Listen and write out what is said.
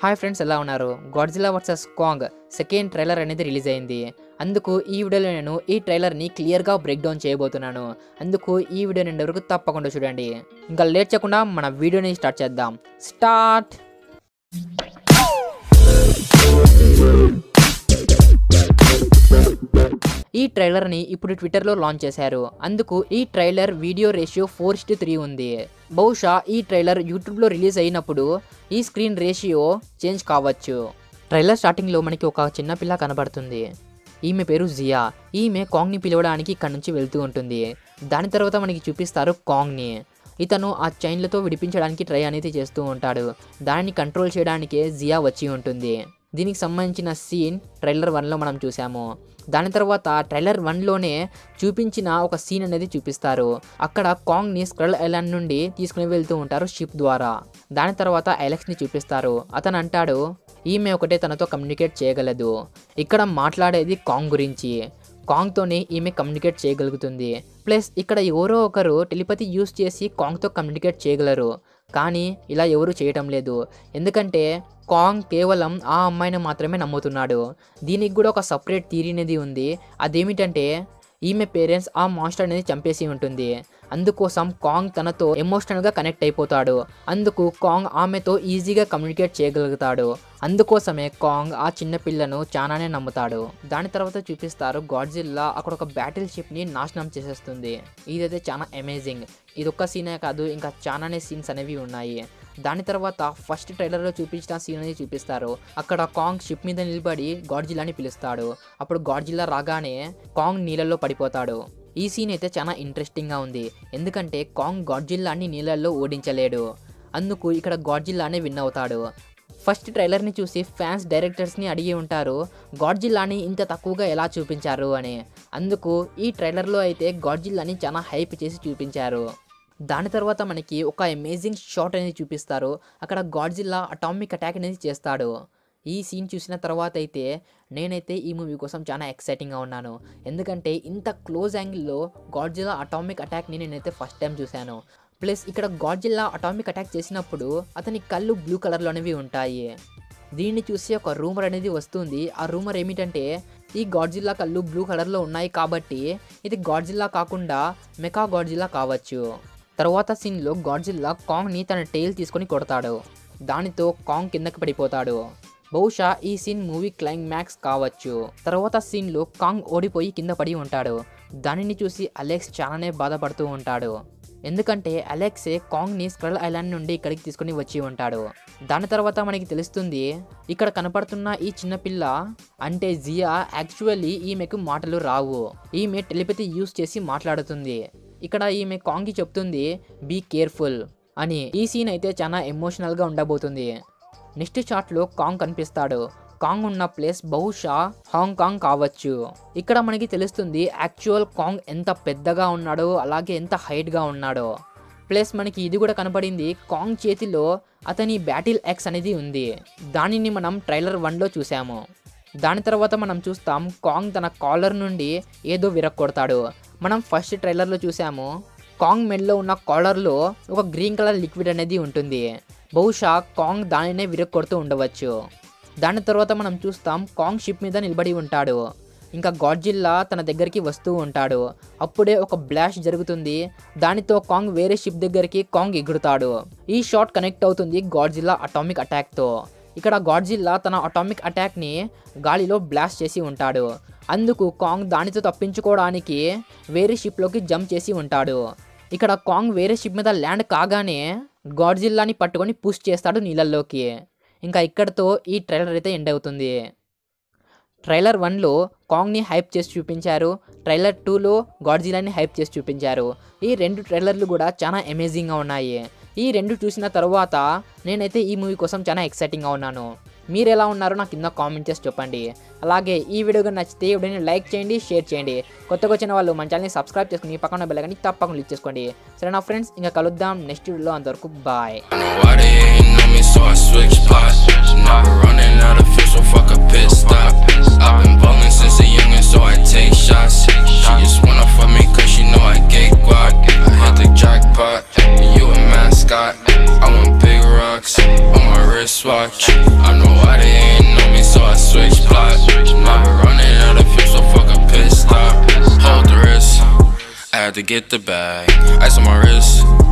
Hi friends ఎలా ఉన్నారు Godzilla versus Kong second trailer అనేది రిలీజ్ అయింది అందుకు ఈ వీడియోలో నేను ఈ ట్రైలర్ని క్లియర్గా బ్రేక్ డౌన్ చేయబోతున్నాను అందుకు ఈ వీడియో నిండి వరకు తప్పకుండా చూడండి ఇంకా లేట్ చేయకుండా మన వీడియోని స్టార్ట్ చేద్దాం స్టార్ట్ ఈ ట్రైలర్ని ఇప్పుడు ట్విట్టర్లో లాంచ్ చేశారు అందుకు ఈ trailer video ratio four to three ఉంది బహుశా ఈ ట్రైలర్ యూట్యూబ్లో రిలీజ్ అయినప్పుడు ఈ స్క్రీన్ రేషియో చేంజ్ కావచ్చు ట్రైలర్ స్టార్టింగ్లో మనకి ఒక చిన్న పిల్ల కనబడుతుంది ఈమె పేరు జియా ఈమె కాంగ్ని పిలవడానికి ఇక్కడ నుంచి వెళ్తూ ఉంటుంది దాని తర్వాత మనకి చూపిస్తారు కాంగ్ని ఇతను ఆ చైన్లతో విడిపించడానికి ట్రై అనేది చేస్తూ ఉంటాడు దానిని కంట్రోల్ చేయడానికే జియా వచ్చి ఉంటుంది దీనికి సంబంధించిన సీన్ ట్రైలర్ వన్లో మనం చూసాము దాని తర్వాత ట్రైలర్ వన్లోనే చూపించిన ఒక సీన్ అనేది చూపిస్తారు అక్కడ కాంగ్ని స్క్రల్ ఐలాండ్ నుండి తీసుకుని వెళ్తూ ఉంటారు షిప్ ద్వారా దాని తర్వాత ఐలెక్స్ని చూపిస్తారు అతను అంటాడు ఈమె ఒకటే తనతో కమ్యూనికేట్ చేయగలదు ఇక్కడ మాట్లాడేది కాంగ్ గురించి కాంగ్తోనే ఈమె కమ్యూనికేట్ చేయగలుగుతుంది ప్లస్ ఇక్కడ ఎవరో ఒకరు టెలిపతి యూస్ చేసి కాంగ్తో కమ్యూనికేట్ చేయగలరు కానీ ఇలా ఎవరు చేయటం లేదు ఎందుకంటే కాంగ్ కేవలం ఆ అమ్మాయిని మాత్రమే నమ్ముతున్నాడు దీనికి కూడా ఒక సపరేట్ థీరీ అనేది ఉంది అదేమిటంటే ఈమె పేరెంట్స్ ఆ మాస్టర్ అనేది చంపేసి ఉంటుంది అందుకోసం కాంగ్ తనతో ఎమోషనల్గా కనెక్ట్ అయిపోతాడు అందుకు కాంగ్ ఆమెతో ఈజీగా కమ్యూనికేట్ చేయగలుగుతాడు అందుకోసమే కాంగ్ ఆ చిన్న పిల్లను చాలానే నమ్ముతాడు దాని తర్వాత చూపిస్తారు గాడ్జిల్లా అక్కడ ఒక బ్యాటిల్ షిప్ని నాశనం చేసేస్తుంది ఇదైతే చాలా అమేజింగ్ ఇది ఒక్క సీనే కాదు ఇంకా చాలానే సీన్స్ అనేవి ఉన్నాయి దాని తర్వాత ఫస్ట్ ట్రైలర్లో చూపించిన సీన్ అనేది చూపిస్తారు అక్కడ కాంగ్ షిప్ మీద నిలబడి గాడ్జిల్లాని పిలుస్తాడు అప్పుడు గాడ్జిల్లా రాగానే కాంగ్ నీళ్ళల్లో పడిపోతాడు ఈ సీన్ అయితే చాలా ఇంట్రెస్టింగ్గా ఉంది ఎందుకంటే కాంగ్ గాడ్జిల్లాని నీళ్ళల్లో ఓడించలేడు అందుకు ఇక్కడ గాడ్జిల్లానే విన్ అవుతాడు ఫస్ట్ ట్రైలర్ని చూసి ఫ్యాన్స్ డైరెక్టర్స్ని అడిగి ఉంటారు గాడ్జిల్లాని ఇంత తక్కువగా ఎలా చూపించారు అని అందుకు ఈ ట్రైలర్లో అయితే గాడ్జిల్లాని చాలా హైప్ చేసి చూపించారు దాని తర్వాత మనకి ఒక అమేజింగ్ షాట్ అనేది చూపిస్తారు అక్కడ గాడ్జిల్లా అటామిక్ అటాక్ అనేది చేస్తాడు ఈ సీన్ చూసిన తర్వాత అయితే నేనైతే ఈ మూవీ కోసం చాలా ఎక్సైటింగ్గా ఉన్నాను ఎందుకంటే ఇంత క్లోజ్ యాంగిల్లో గాడ్జిల్లా అటామిక్ అటాక్ని నేనైతే ఫస్ట్ టైం చూశాను ప్లస్ ఇక్కడ గాడ్జిల్లా అటామిక్ అటాక్ చేసినప్పుడు అతని కళ్ళు బ్లూ కలర్లోనివి ఉంటాయి దీన్ని చూసి ఒక రూమర్ అనేది వస్తుంది ఆ రూమర్ ఏమిటంటే ఈ గాడ్జిల్లా కళ్ళు బ్లూ కలర్లో ఉన్నాయి కాబట్టి ఇది గాడ్జిల్లా కాకుండా మెకా గాడ్జిల్లా కావచ్చు తర్వాత సీన్లో గాడ్జిల్లా కాంగ్ని తన టెయిల్ తీసుకొని కొడతాడు దానితో కాంగ్ కిందకి పడిపోతాడు బహుశా ఈ సీన్ మూవీ క్లైమాక్స్ కావచ్చు తర్వాత సీన్లో కాంగ్ ఓడిపోయి కింద పడి ఉంటాడు దానిని చూసి అలెక్స్ చాలానే బాధపడుతూ ఉంటాడు ఎందుకంటే అలెక్సే కాంగ్ని స్క్రల్ ఐలాండ్ నుండి ఇక్కడికి తీసుకుని వచ్చి ఉంటాడు దాని తర్వాత మనకి తెలుస్తుంది ఇక్కడ కనపడుతున్న ఈ చిన్న పిల్ల అంటే జియా యాక్చువల్లీ ఈమెకు మాటలు రావు ఈమె టెలిపతి యూస్ చేసి మాట్లాడుతుంది ఇక్కడ ఈమె కాంగ్కి చెప్తుంది బీ కేర్ఫుల్ అని ఈ సీన్ అయితే చాలా ఎమోషనల్గా ఉండబోతుంది నెక్స్ట్ షాట్లో కాంగ్ కనిపిస్తాడు కాంగ్ ఉన్న ప్లేస్ బహుశా హాంకాంగ్ కావచ్చు ఇక్కడ మనకి తెలుస్తుంది యాక్చువల్ కాంగ్ ఎంత పెద్దగా ఉన్నాడో అలాగే ఎంత హైట్గా ఉన్నాడో ప్లస్ మనకి ఇది కూడా కనపడింది కాంగ్ చేతిలో అతని బ్యాటిల్ ఎక్స్ అనేది ఉంది దానిని మనం ట్రైలర్ వన్లో చూసాము దాని తర్వాత మనం చూస్తాం కాంగ్ తన కాలర్ నుండి ఏదో విరక్కొడతాడు మనం ఫస్ట్ ట్రైలర్లో చూసాము కాంగ్ మెడ్లో ఉన్న కాలర్లో ఒక గ్రీన్ కలర్ లిక్విడ్ అనేది ఉంటుంది బహుశా కాంగ్ దానినే విరక్కొడుతూ ఉండవచ్చు దాని తర్వాత మనం చూస్తాం కాంగ్ షిప్ మీద నిలబడి ఉంటాడు ఇంకా గాడ్జిల్లా తన దగ్గరికి వస్తూ ఉంటాడు అప్పుడే ఒక బ్లాష్ జరుగుతుంది దానితో కాంగ్ వేరే షిప్ దగ్గరికి కాంగ్ ఎగురుతాడు ఈ షాట్ కనెక్ట్ అవుతుంది గాడ్జిల్లా అటామిక్ అటాక్తో ఇక్కడ గాడ్జిల్లా తన అటామిక్ అటాక్ని గాలిలో బ్లాస్ట్ చేసి ఉంటాడు అందుకు కాంగ్ దానితో తప్పించుకోవడానికి వేరే షిప్లోకి జంప్ చేసి ఉంటాడు ఇక్కడ కాంగ్ వేరే షిప్ మీద ల్యాండ్ కాగానే గాడ్జిల్లాని పట్టుకొని పుష్ చేస్తాడు నీళ్ళల్లోకి ఇంకా ఇక్కడతో ఈ ట్రైలర్ అయితే ఎండ్ అవుతుంది ట్రైలర్ వన్లో కాంగ్ని హైప్ చేసి చూపించారు ట్రైలర్ టూలో గాడ్జిలాని హైప్ చేసి చూపించారు ఈ రెండు ట్రైలర్లు కూడా చాలా అమేజింగ్గా ఉన్నాయి ఈ రెండు చూసిన తర్వాత నేనైతే ఈ మూవీ కోసం చాలా ఎక్సైటింగ్గా ఉన్నాను మీరు ఎలా ఉన్నారో నాకు కింద కామెంట్ చేసి చెప్పండి అలాగే ఈ వీడియో కానీ నచ్చితే ఈ వీడియోని లైక్ చేయండి షేర్ చేయండి కొత్తగా వచ్చిన వాళ్ళు మన ఛానల్ని సబ్స్క్రైబ్ చేసుకుని పక్కన బెల్ కానీ తప్పకుండా క్లిక్ చేసుకోండి సరే నా ఫ్రెండ్స్ ఇంకా కలుద్దాం నెక్స్ట్ వీడియోలో అంతవరకు bye I know why they hating on me, so I switch spots. Now we're running out of fuel, so fuck a pit stop. I've been ballin' since a youngin', so I take shots. She just wanna fuck me cause she know I get guac. I hit the jackpot, and you a mascot. I want big rocks on my wristwatch. I know why they ain't know me, so I switch plot. Now we're running out of fuel, so fuck a pit stop. Hold the wrist. I had to get the bag. Ice on my wrist.